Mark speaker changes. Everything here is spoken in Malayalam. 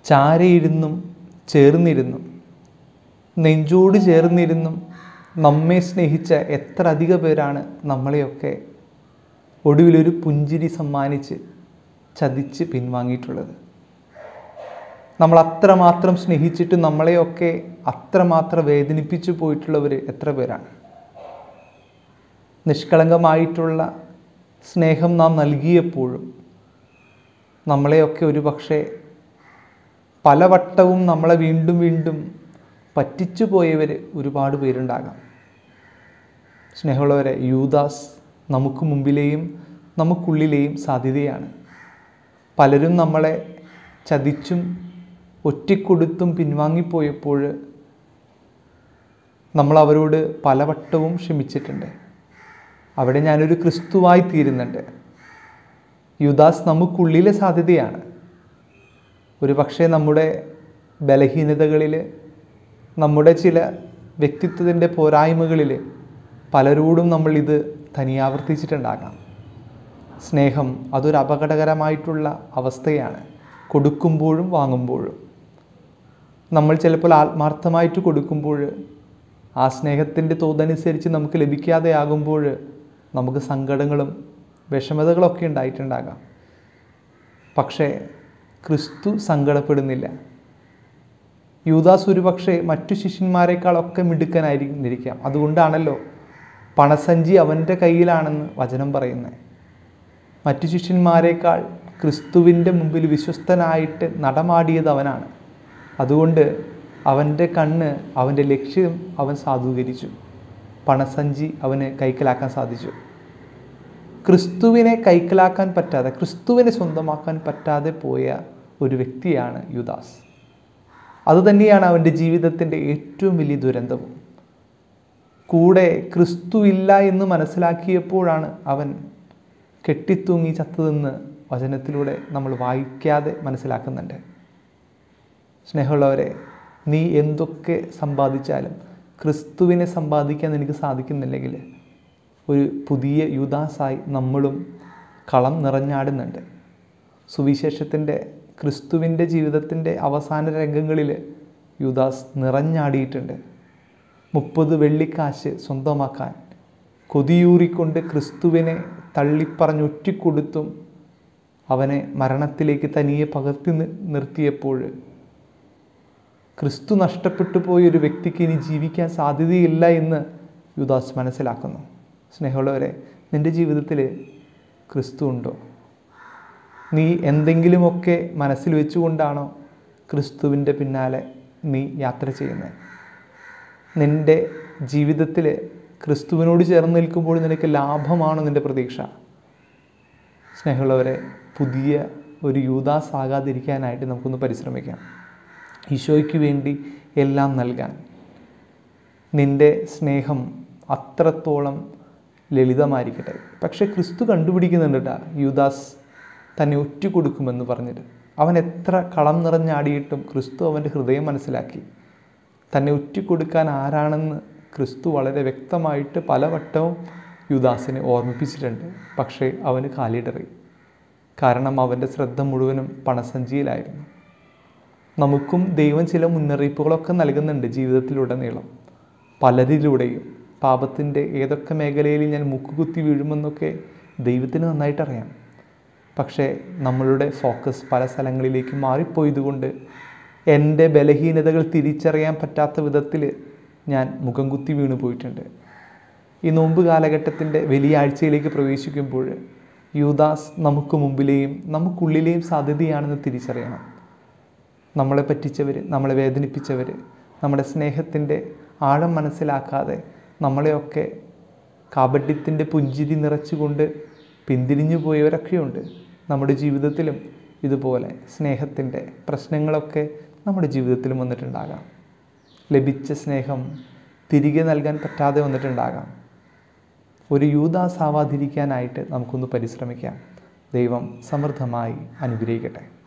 Speaker 1: ചാരയിരുന്നും ചേർന്നിരുന്നും നെഞ്ചോട് ചേർന്നിരുന്നും നമ്മെ സ്നേഹിച്ച എത്ര അധിക പേരാണ് നമ്മളെയൊക്കെ ഒടുവിലൊരു പുഞ്ചിരി സമ്മാനിച്ച് ചതിച്ച് പിൻവാങ്ങിയിട്ടുള്ളത് നമ്മൾ അത്രമാത്രം സ്നേഹിച്ചിട്ട് നമ്മളെയൊക്കെ അത്രമാത്രം വേദനിപ്പിച്ചു പോയിട്ടുള്ളവർ എത്ര പേരാണ് നിഷ്കളങ്കമായിട്ടുള്ള സ്നേഹം നാം നൽകിയപ്പോഴും നമ്മളെയൊക്കെ ഒരു പക്ഷേ പലവട്ടവും നമ്മളെ വീണ്ടും വീണ്ടും പറ്റിച്ചു പോയവർ ഒരുപാട് പേരുണ്ടാകാം സ്നേഹമുള്ളവരെ യൂദാസ് നമുക്ക് മുമ്പിലെയും നമുക്കുള്ളിലെയും സാധ്യതയാണ് പലരും നമ്മളെ ചതിച്ചും ഒറ്റിക്കൊടുത്തും പിൻവാങ്ങിപ്പോയപ്പോൾ നമ്മൾ അവരോട് പലവട്ടവും ക്ഷമിച്ചിട്ടുണ്ട് അവിടെ ഞാനൊരു ക്രിസ്തുവായി തീരുന്നുണ്ട് യുദാസ് നമുക്കുള്ളിലെ സാധ്യതയാണ് ഒരു പക്ഷേ നമ്മുടെ ബലഹീനതകളിൽ നമ്മുടെ ചില വ്യക്തിത്വത്തിൻ്റെ പോരായ്മകളിൽ പലരോടും നമ്മൾ ഇത് തനിയാവർത്തിച്ചിട്ടുണ്ടാകാം സ്നേഹം അതൊരു അപകടകരമായിട്ടുള്ള അവസ്ഥയാണ് കൊടുക്കുമ്പോഴും വാങ്ങുമ്പോഴും നമ്മൾ ചിലപ്പോൾ ആത്മാർത്ഥമായിട്ട് കൊടുക്കുമ്പോൾ ആ സ്നേഹത്തിൻ്റെ തോതനുസരിച്ച് നമുക്ക് ലഭിക്കാതെ ആകുമ്പോൾ നമുക്ക് സങ്കടങ്ങളും വിഷമതകളൊക്കെ ഉണ്ടായിട്ടുണ്ടാകാം പക്ഷേ ക്രിസ്തു സങ്കടപ്പെടുന്നില്ല യൂദാസ് ഒരു പക്ഷേ മറ്റു ശിഷ്യന്മാരെക്കാളൊക്കെ മിടുക്കനായിരിക്കും അതുകൊണ്ടാണല്ലോ പണസഞ്ചി അവൻ്റെ കയ്യിലാണെന്ന് വചനം പറയുന്നത് മറ്റു ശിഷ്യന്മാരെക്കാൾ ക്രിസ്തുവിൻ്റെ മുമ്പിൽ വിശ്വസ്തനായിട്ട് നടമാടിയത് അവനാണ് അതുകൊണ്ട് അവൻ്റെ കണ്ണ് അവൻ്റെ ലക്ഷ്യം അവൻ സാധൂകരിച്ചു പണസഞ്ചി അവന് കൈക്കലാക്കാൻ സാധിച്ചു ക്രിസ്തുവിനെ കൈക്കലാക്കാൻ പറ്റാതെ ക്രിസ്തുവിനെ സ്വന്തമാക്കാൻ പറ്റാതെ പോയ ഒരു വ്യക്തിയാണ് യുദാസ് അതുതന്നെയാണ് അവൻ്റെ ജീവിതത്തിൻ്റെ ഏറ്റവും വലിയ ദുരന്തവും കൂടെ ക്രിസ്തു ഇല്ല എന്ന് മനസ്സിലാക്കിയപ്പോഴാണ് അവൻ കെട്ടിത്തൂങ്ങി ചത്തതെന്ന് വചനത്തിലൂടെ നമ്മൾ വായിക്കാതെ മനസ്സിലാക്കുന്നുണ്ട് സ്നേഹമുള്ളവരെ നീ എന്തൊക്കെ സമ്പാദിച്ചാലും ക്രിസ്തുവിനെ സമ്പാദിക്കാൻ നിനക്ക് സാധിക്കുന്നില്ലെങ്കിൽ ഒരു പുതിയ യുദാസായി നമ്മളും കളം നിറഞ്ഞാടുന്നുണ്ട് സുവിശേഷത്തിൻ്റെ ക്രിസ്തുവിൻ്റെ ജീവിതത്തിൻ്റെ അവസാന രംഗങ്ങളിൽ യുദാസ് നിറഞ്ഞാടിയിട്ടുണ്ട് മുപ്പത് വെള്ളിക്കാശ് സ്വന്തമാക്കാൻ കൊതിയൂറിക്കൊണ്ട് ക്രിസ്തുവിനെ തള്ളിപ്പറഞ്ഞൊറ്റിക്കൊടുത്തും അവനെ മരണത്തിലേക്ക് തനിയെ പകർത്തി നി- നിർത്തിയപ്പോൾ ക്രിസ്തു നഷ്ടപ്പെട്ടു പോയ ഒരു വ്യക്തിക്ക് ഇനി ജീവിക്കാൻ സാധ്യതയില്ല എന്ന് യുദാസ് മനസ്സിലാക്കുന്നു സ്നേഹമുള്ളവരെ നിൻ്റെ ജീവിതത്തിൽ ക്രിസ്തു ഉണ്ടോ നീ എന്തെങ്കിലുമൊക്കെ മനസ്സിൽ വെച്ചുകൊണ്ടാണോ ക്രിസ്തുവിൻ്റെ പിന്നാലെ നീ യാത്ര ചെയ്യുന്നത് നിൻ്റെ ജീവിതത്തിൽ ക്രിസ്തുവിനോട് ചേർന്ന് നിൽക്കുമ്പോൾ നിനക്ക് ലാഭമാണോ നിൻ്റെ പ്രതീക്ഷ സ്നേഹമുള്ളവരെ പുതിയ ഒരു യൂദാസ് ആകാതിരിക്കാനായിട്ട് നമുക്കൊന്ന് പരിശ്രമിക്കാം ഈശോയ്ക്ക് വേണ്ടി എല്ലാം നൽകാൻ നിൻ്റെ സ്നേഹം അത്രത്തോളം ലളിതമായിരിക്കട്ടെ പക്ഷെ ക്രിസ്തു കണ്ടുപിടിക്കുന്നുണ്ട് കേട്ടോ യൂദാസ് തന്നെ ഒറ്റ കൊടുക്കുമെന്ന് പറഞ്ഞിട്ട് അവൻ എത്ര കളം നിറഞ്ഞാടിയിട്ടും ക്രിസ്തു അവൻ്റെ ഹൃദയം മനസ്സിലാക്കി തന്നെ ഒറ്റിക്കൊടുക്കാൻ ആരാണെന്ന് ക്രിസ്തു വളരെ വ്യക്തമായിട്ട് പലവട്ടവും യുദാസിനെ ഓർമ്മിപ്പിച്ചിട്ടുണ്ട് പക്ഷേ അവന് കാലിടറി കാരണം അവൻ്റെ ശ്രദ്ധ മുഴുവനും പണസഞ്ചിയിലായിരുന്നു നമുക്കും ദൈവം ചില മുന്നറിയിപ്പുകളൊക്കെ നൽകുന്നുണ്ട് ജീവിതത്തിലുടനീളം പലരിലൂടെയും പാപത്തിൻ്റെ ഏതൊക്കെ മേഖലയിൽ ഞാൻ മുക്കുകുത്തി വീഴുമെന്നൊക്കെ ദൈവത്തിന് നന്നായിട്ട് അറിയാം പക്ഷേ നമ്മളുടെ ഫോക്കസ് പല സ്ഥലങ്ങളിലേക്ക് മാറിപ്പോയതുകൊണ്ട് എൻ്റെ ബലഹീനതകൾ തിരിച്ചറിയാൻ പറ്റാത്ത വിധത്തിൽ ഞാൻ മുഖം കുത്തി വീണു പോയിട്ടുണ്ട് ഈ നോമ്പ് കാലഘട്ടത്തിൻ്റെ വലിയ ആഴ്ചയിലേക്ക് പ്രവേശിക്കുമ്പോൾ യൂദാസ് നമുക്ക് മുമ്പിലെയും നമുക്കുള്ളിലെയും സാധ്യതയാണെന്ന് തിരിച്ചറിയണം നമ്മളെ പറ്റിച്ചവർ നമ്മളെ വേദനിപ്പിച്ചവർ നമ്മുടെ സ്നേഹത്തിൻ്റെ ആഴം മനസ്സിലാക്കാതെ നമ്മളെയൊക്കെ കാപട്യത്തിൻ്റെ പുഞ്ചിരി നിറച്ചുകൊണ്ട് പിന്തിരിഞ്ഞു പോയവരൊക്കെയുണ്ട് നമ്മുടെ ജീവിതത്തിലും ഇതുപോലെ സ്നേഹത്തിൻ്റെ പ്രശ്നങ്ങളൊക്കെ നമ്മുടെ ജീവിതത്തിലും വന്നിട്ടുണ്ടാകാം ലഭിച്ച സ്നേഹം തിരികെ നൽകാൻ പറ്റാതെ വന്നിട്ടുണ്ടാകാം ഒരു യൂദാസാവാതിരിക്കാനായിട്ട് നമുക്കൊന്ന് പരിശ്രമിക്കാം ദൈവം സമൃദ്ധമായി അനുഗ്രഹിക്കട്ടെ